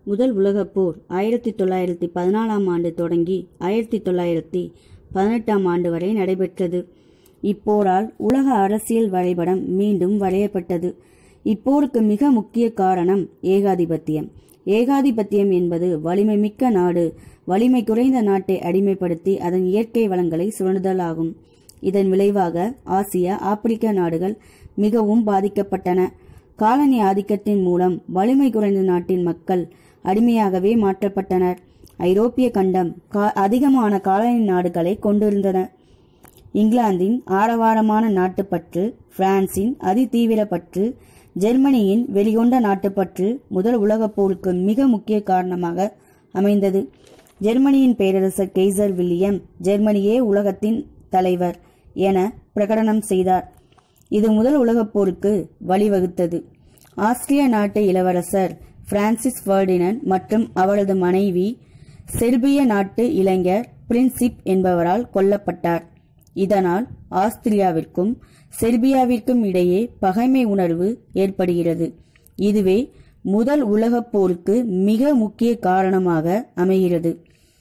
முதல் உலகப் போர் ஆயிரத்தி தொள்ளாயிரத்தி பதினாலாம் ஆண்டு தொடங்கி ஆயிரத்தி தொள்ளாயிரத்தி பதினெட்டாம் ஆண்டு வரை நடைபெற்றது இப்போரால் உலக அரசியல் வரைபடம் மீண்டும் வரையப்பட்டது இப்போருக்கு மிக முக்கிய காரணம் ஏகாதிபத்தியம் ஏகாதிபத்தியம் என்பது வலிமை மிக்க நாடு வலிமை குறைந்த நாட்டை அடிமைப்படுத்தி அதன் இயற்கை வளங்களை சுரண்டுதலாகும் இதன் விளைவாக ஆசிய ஆப்பிரிக்க நாடுகள் மிகவும் பாதிக்கப்பட்டன காலனி ஆதிக்கத்தின் மூலம் வலிமை குறைந்த நாட்டின் மக்கள் அடிமையாகவே மாற்றப்பட்டனர் ஐரோப்பிய கண்டம் கா- அதிகமான காலனி நாடுகளை கொண்டிருந்தன இங்கிலாந்தின் ஆரவாரமான நாட்டுப்பற்று பிரான்சின் அதிதீவிர பற்று ஜெர்மனியின் வெளிகொண்ட நாட்டுப்பற்று முதல் உலகப் போருக்கு மிக முக்கிய காரணமாக அமைந்தது ஜெர்மனியின் பேரரசர் கெய்சர் வில்லியம் ஜெர்மனியே உலகத்தின் தலைவர் என பிரகடனம் செய்தார் இது முதல் உலகப் போருக்கு வழிவகுத்தது ஆஸ்திரிய நாட்டு இளவரசர் பிரான்சிஸ் ஃபர்டினண்ட் மற்றும் அவரது மனைவி செர்பிய நாட்டு இளைஞர் பிரின்சிப் என்பவரால் கொல்லப்பட்டார் இதனால் ஆஸ்திரியாவிற்கும் செர்பியாவிற்கும் இடையே பகைமை உணர்வு ஏற்படுகிறது இதுவே முதல் உலகப் போருக்கு மிக முக்கிய காரணமாக அமைகிறது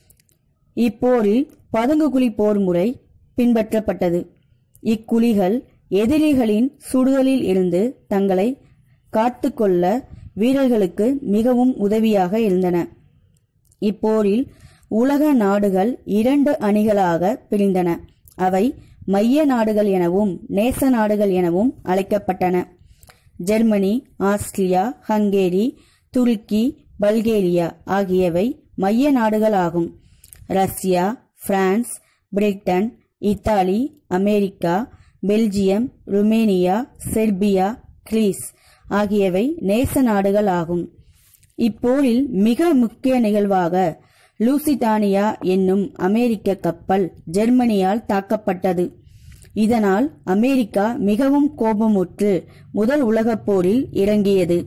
இப்போரில் பதுங்குகுழி போர் முறை பின்பற்றப்பட்டது இக்குழிகள் எதிரிகளின் சுடுதலில் இருந்து தங்களை காத்துக்கொள்ள வீரர்களுக்கு மிகவும் உதவியாக இருந்தன இப்போரில் உலக நாடுகள் இரண்டு அணிகளாக பிரிந்தன அவை மைய நாடுகள் எனவும் நேச நாடுகள் எனவும் அழைக்கப்பட்டன ஜெர்மனி ஆஸ்திரியா ஹங்கேரி துருக்கி பல்கேரியா ஆகியவை மைய நாடுகள் ஆகும் Russia France Britain Italy America Belgium Romania Serbia Greece ஆகியவை நேச நாடுகள் ஆகும் இப்போரில் மிக முக்கிய நிகழ்வாக லூசிடானியா என்னும் அமெரிக்க கப்பல் ஜெர்மனியால் தாக்கப்பட்டது இதனால் அமெரிக்கா மிகவும் கோபமுற்று முதல் உலகப் போரில் இறங்கியது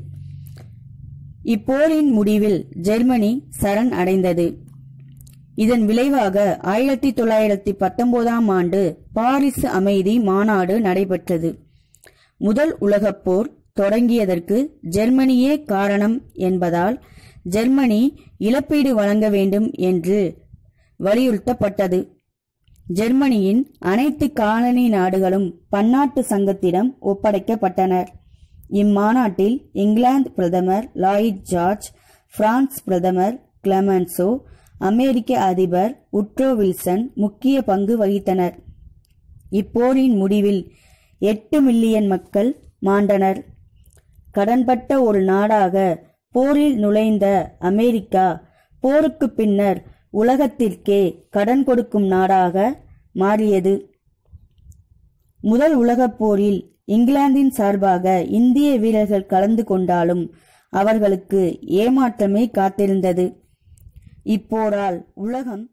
இப்போரின் முடிவில் ஜெர்மனி சரண் அடைந்தது இதன் விளைவாக ஆயிரத்தி தொள்ளாயிரத்தி பத்தொன்பதாம் ஆண்டு பாரிஸ் அமைதி மாநாடு நடைபெற்றது முதல் உலகப் போர் தொடங்கியதற்கு ஜெர்மனியே காரணம் என்பதால் ஜெர்மனி இழப்பீடு வழங்க வேண்டும் என்று வலியுறுத்தப்பட்டது ஜெர்மனியின் அனைத்து காலனி நாடுகளும் பன்னாட்டு சங்கத்திடம் ஒப்படைக்கப்பட்டனர் இம்மாநாட்டில் இங்கிலாந்து பிரதமர் லாயிட் ஜார்ஜ் பிரான்ஸ் பிரதமர் கிளமன்சோ அமெரிக்க அதிபர் உட்ரோ வில்சன் முக்கிய பங்கு வகித்தனர் இப்போரின் முடிவில் எட்டு மில்லியன் மக்கள் மாண்டனர் கடன்பட்ட ஒரு நாடாக போரில் நுழைந்த அமெரிக்கா போருக்கு பின்னர் உலகத்திற்கே கடன் கொடுக்கும் நாடாக மாறியது முதல் உலகப் போரில் இங்கிலாந்தின் சார்பாக இந்திய வீரர்கள் கலந்து கொண்டாலும் அவர்களுக்கு ஏமாற்றமே காத்திருந்தது இப்போரால் உலகம்